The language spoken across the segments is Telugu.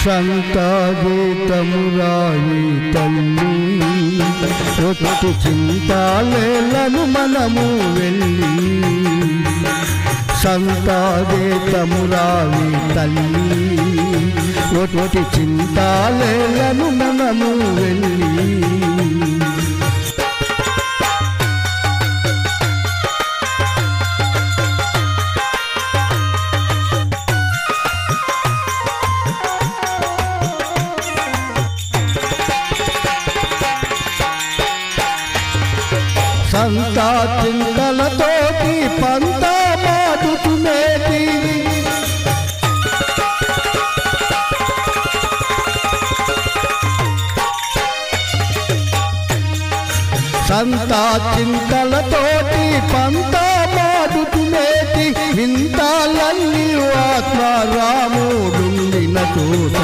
సంతాగీతమురాయి తల్లి ఒట్టు చింతాలేలను మనము వెళ్ళి సంతాగీతమురాయి తల్లి ఒట్టి చింతాలేలను మనము వెళ్ళి సంతా చింతలతోటి పంత మాటుకునేటి సంతా చింతలతోటి పంత మాటుకునేటి వింతాలన్నీ ఆత్మారాముడుండిన చోట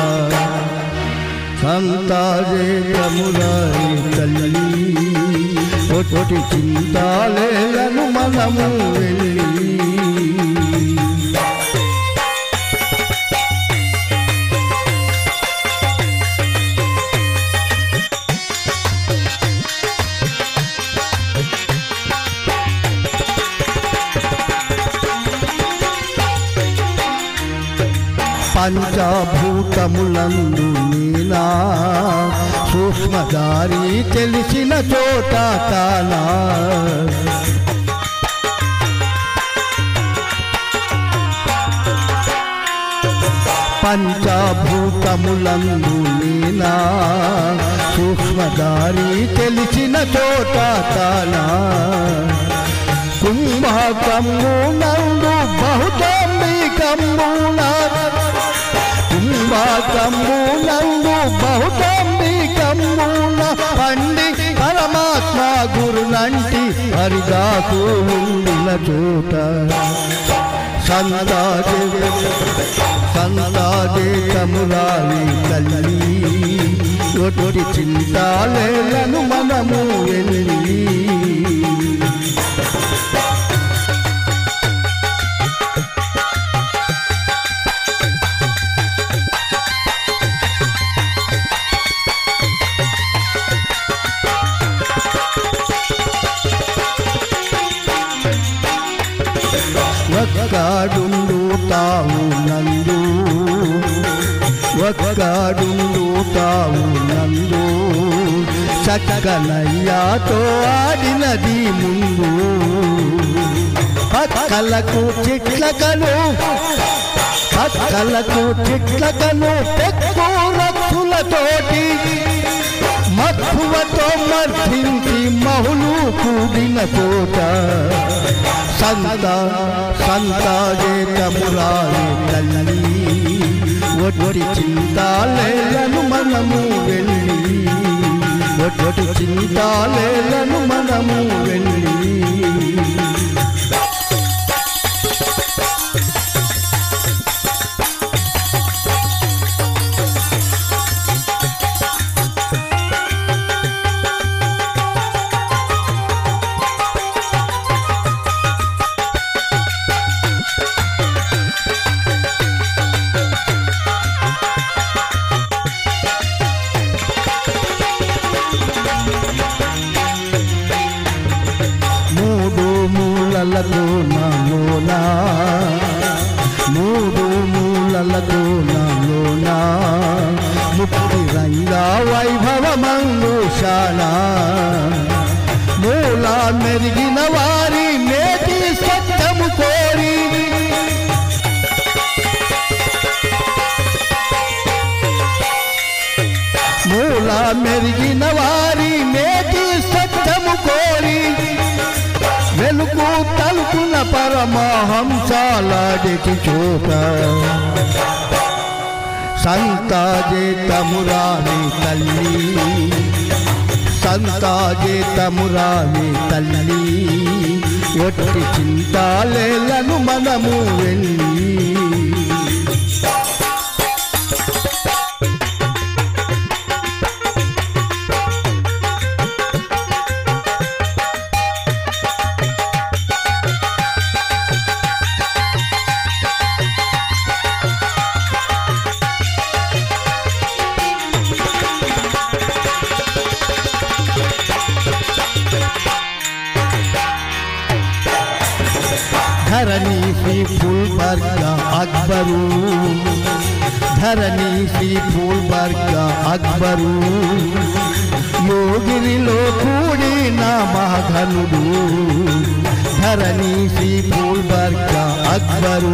సంతాజేతమురాయి తల్లి ఒట్టి చింతాలేలను మనము వెళ్ళి పంచభూతములందు నీనా సూక్ష్మదారి తెలిసిన చోట తానా పంచభూతములందు నీనా సూక్ష్మదారి తెలిసిన చోట తానా కుంభకమ్ము నందు బహుతంబికమ్మున కుంభకమ్ము నందు బహుతంబికమ్మున పండి పరమాత్మ గురునంటి హరిదాసు ఉండిన చోట సందాజే సందాజే తమురాలి తల్లి ఒట్టి చింతాలేలను మనము వెళ్ళి ఒక్కడుండు తావు నందు ఒక్కడుండు తావు నందు చక్కనయ్యాతో ఆడినది ముందు పక్కలకు చిట్లకను పక్కలకు చిట్లకను పెక్కు రక్షులతోటి మక్కువతో మర్ధించి మహులు కూడిన చోట సంత సంతాజేతమురాలి తల్లి ఒట్టి చింతాలేలను మనము వెళ్ళి ఒట్టి చింతాలేలను మనము వెళ్ళి మూడు మూలలకు నాలోనా మూడు మూలలకు నాలోనా ముక్తి రంగా వైభవమందుషానా మూల మెరిగిన వారి మేటి సత్యము కోరి మూల మెరిగిన వారి మేటి సత్యము కోరి వెలుగు తలుపున పరమహంసాలాడిటి చోట సంతాజేతమురాని తల్లి సంతాజేతమురాని తల్లి ఒట్టి చింతాలేలను మనము వెళ్ళి ధరణి శ్రీ ఫుల్బర్గ అక్బరు ధరణి శ్రీ ఫుల్బర్గ అక్బరు యోగిరిలో కూడిన మహాఘనుడు ధరణి శ్రీ ఫుల్బర్గ అక్బరు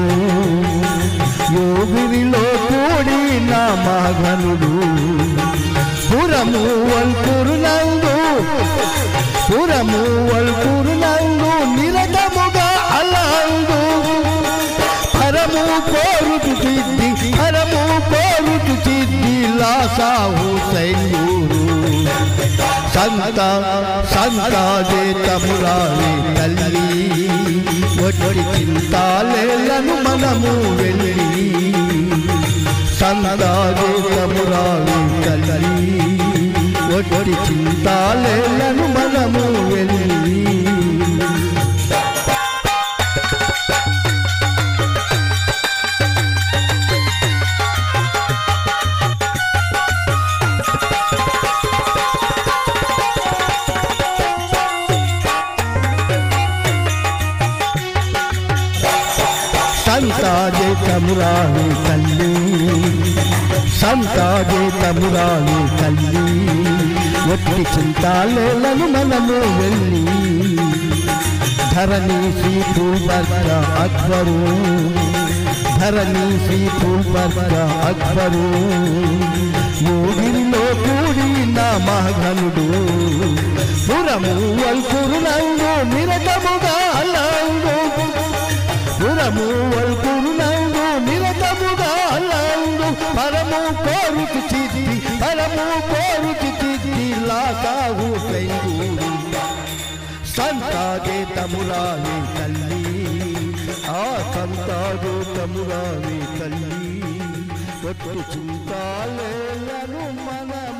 యోగిరిలో కూడిన మహాఘనుడు పురము వల్పురునందు పురము వల్పురునందు నిరతముగా అల్లందు పరము కోరుతు సిద్ధి పరము కోరుతు సిద్ధి లాసాహు సైన్యూరు సంత సంత తమురాలి తల్లి ఒట్టి చింతాలేలను మనము వెళ్ళి సందాగే తమురాలి తల్లి ఒట్టి చింతాలేలను మనము వెళ్ళి సంతాజే తమురాలి తల్లి సంతాజే తమురాలి తల్లి ఒట్టి చింతాలేలను మనము వెళ్ళి ధరణి శ్రీ పూల్బర్గ అక్బరు ధరణి శ్రీ పూల్బర్గ అక్బరు యోగిరిలో కూడిన మహఘనుడు పురము వల్పురునందు నిరతముగా అల్లందు పురము వల్పురునందు నిరతముగా అల్లందు పరము కోరుకు చిత్తి పరము కోరుకు చిత్తి లాసాహు పెంగూరు సంతాగే తమురాలి తల్లి ఆ సంతాగే తమురాలి తల్లి ఒట్టు చింతాలేలను మన